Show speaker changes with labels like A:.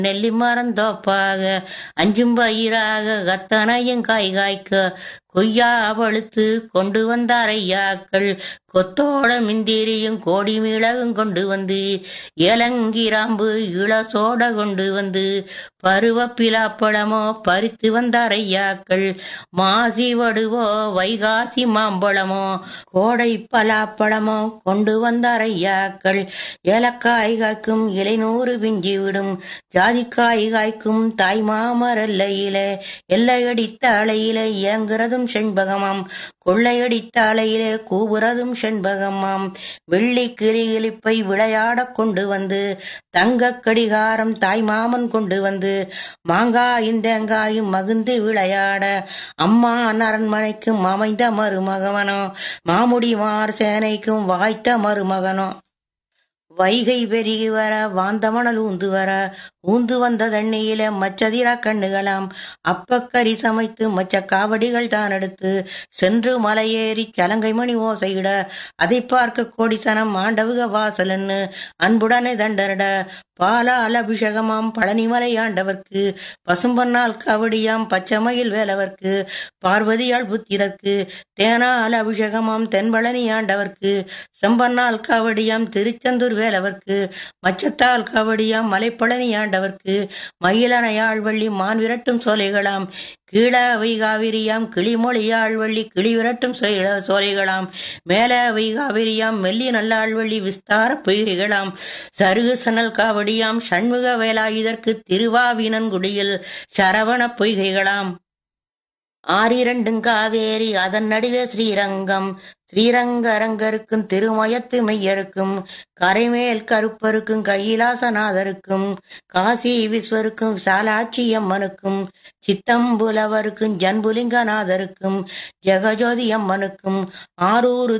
A: நெல்லி மரம் தோப்பாக அஞ்சும் பயிராக கத்தனையும் காய் காய்க்க கொய்யா பழுத்து கொண்டு வந்தார் ஐயாக்கள் கொத்தோட மிந்திரியும் கோடி மிளகும் கொண்டு வந்து ஏலங்கிராம்பு இளசோட கொண்டு வந்து பருவ பிலாப்பழமோ பறித்து வந்தார் ஐயாக்கள் மாசி வடுவோ வைகாசி மாம்பழமோ கோடை பலாப்பழமோ கொண்டு வந்தார் ஐயாக்கள் ஏலக்காய் காய்க்கும் இலைநூறு பிஞ்சி விடும் ஜாதிக்காய் காய்க்கும் தாய் மாமரல்லையில எல்லையடித்த அலையில இயங்குறதும் செண்பகமாம் கொள்ளையடித்த அலையிலே கூவுறதும் செண்பகமாம் வெள்ளி கிளிகிழிப்பை விளையாடக் கொண்டு வந்து தங்கக் கடிகாரம் தாய் மாமன் கொண்டு வந்து மாங்காயும் தேங்காயும் மகிழ்ந்து விளையாட அம்மா அரண்மனைக்கும் அமைந்த மருமகவனோ மாமுடி மார் சேனைக்கும் வாய்த்த மருமகனோ வைகை பெருகி வர வாந்தமணல் ஊந்து வர ஊந்து வந்த தண்ணியில மச்சதிர கண்ணுகளாம் அப்பக்கறி சமைத்து மச்ச காவடிகள் தான் எடுத்து சென்று மலையேறி சலங்கை மணி ஓசையிட அதை பார்க்க கோடிசனம் ஆண்டவுக வாசலன்னு அன்புடனே தண்டரிட பாலால் அபிஷேகமாம் பழனிமலை ஆண்டவர்க்கு பசும்பொன்னால் கவடியாம் பச்சைமயில் வேலவர்க்கு பார்வதியாள் புத்திரர்க்கு தேனால் அபிஷேகமாம் தென்பழனி ஆண்டவர்க்கு செம்பன்னால் காவடியாம் திருச்செந்தூர் வேலவர்க்கு மச்சத்தால் காவடியாம் மலைப்பழனி ஆண்டவர்க்கு மயிலனையாள் வள்ளி மான் விரட்டும் சோலைகளாம் கீழவை காவிரியாம் கிளிமொழியாள் வள்ளி கிளி விரட்டும் சோலை- சோலைகளாம் மேலவை காவிரியாம் மெல்லி நல்லாள்வள்ளி விஸ்தார பொய்கைகளாம் சருகு சணல் காவடியாம் சண்முக வேலாயுதற்கு திருவாவினன்குடியில் சரவண பொய்கைகளாம் ஆறிரண்டும் காவேரி அதன் நடுவே ஸ்ரீரங்கம் ஸ்ரீரங்க அரங்கருக்கும் திருமயத்து மையருக்கும் கரைமேல் கருப்பருக்கும் கைலாசநாதருக்கும் காசி விஸ்வருக்கும் விசாலாட்சி அம்மனுக்கும் சித்தம்புலவருக்கும் ஜன்புலிங்கநாதருக்கும் ஜெகஜோதி அம்மனுக்கும் ஆரூர்